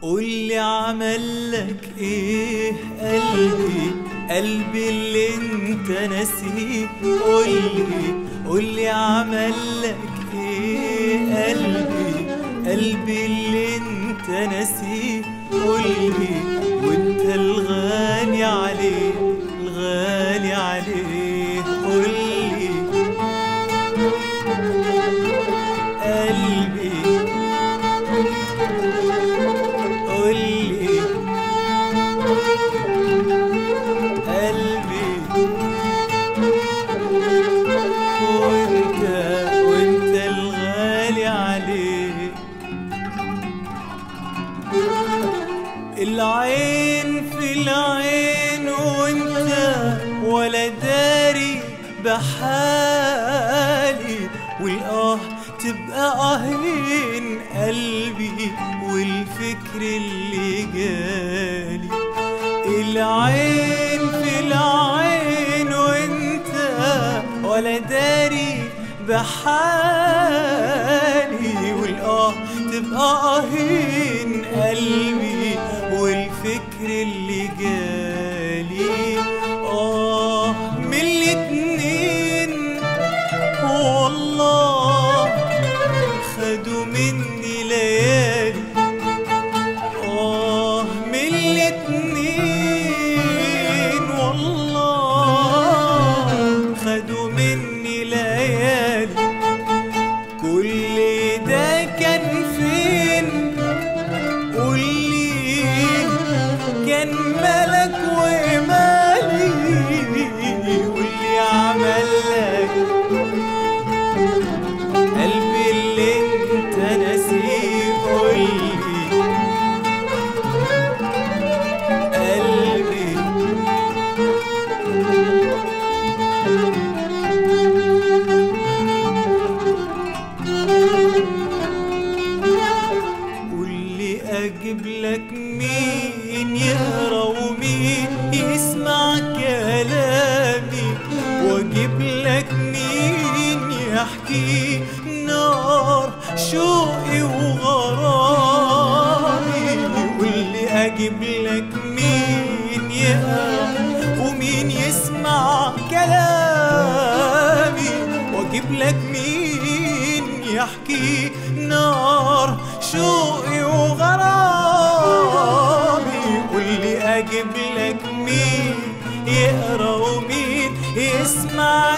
قولي عملك ايه قلبي قلبي اللي انت ناسيه قولي قولي عملك ايه قلبي قلبي اللي انت ناسيه قولي وانت الغالي عليه الغالي عليه قولي قلبي قولي قلبي وانت وانت الغالي عليه العين في العين وانت ولا داري بحالي والآه تبقى آهين قلبي والفكر اللي جالي العين في العين وانت ولا داري بحالي والآه تبقى آهين قلبي والفكر اللي جالي آه من الاتنين والله خدوا مني ليالي آه من الاتنين والله خدوا مني ليالي كل ده كان فين قولي كان ملك ومالي واللي عملك قلبي اللي انت ناسيه قولي قلبي قولي اجيب لك مين يقرا ومين يسمع كلامي واجيب لك مين يحكي نار شوقي وغرامي واللي اجيب لك مين يقرا ومين يسمع كلامي واجيب لك مين يحكي نار شوقي وغرامي واللي اجيب لك مين يقرا ومين يسمع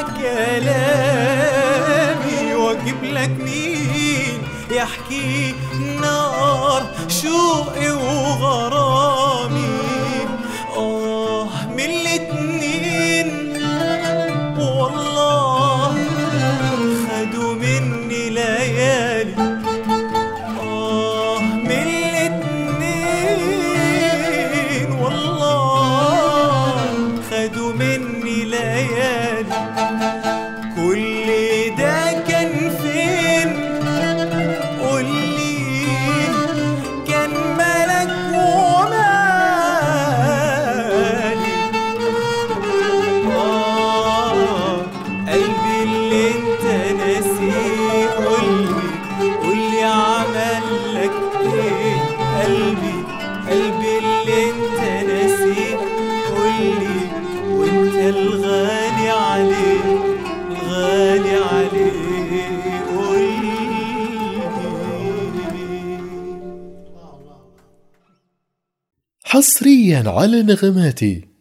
كلامي واجيب لك مين يحكي نار شوقي وغرامي اه من الاتنين والله خدوا مني ليالي آه من الاتنين والله خدوا مني ليالي كل ده كان فين قولي كان ملك ومالي آه قلبي اللي انت ناسيه قولي قولي عملك ايه قلبي قلبي اللي انت ناسيه قولي وانت الغالي عليه الغالي عليه قولي حصريا على نغماتي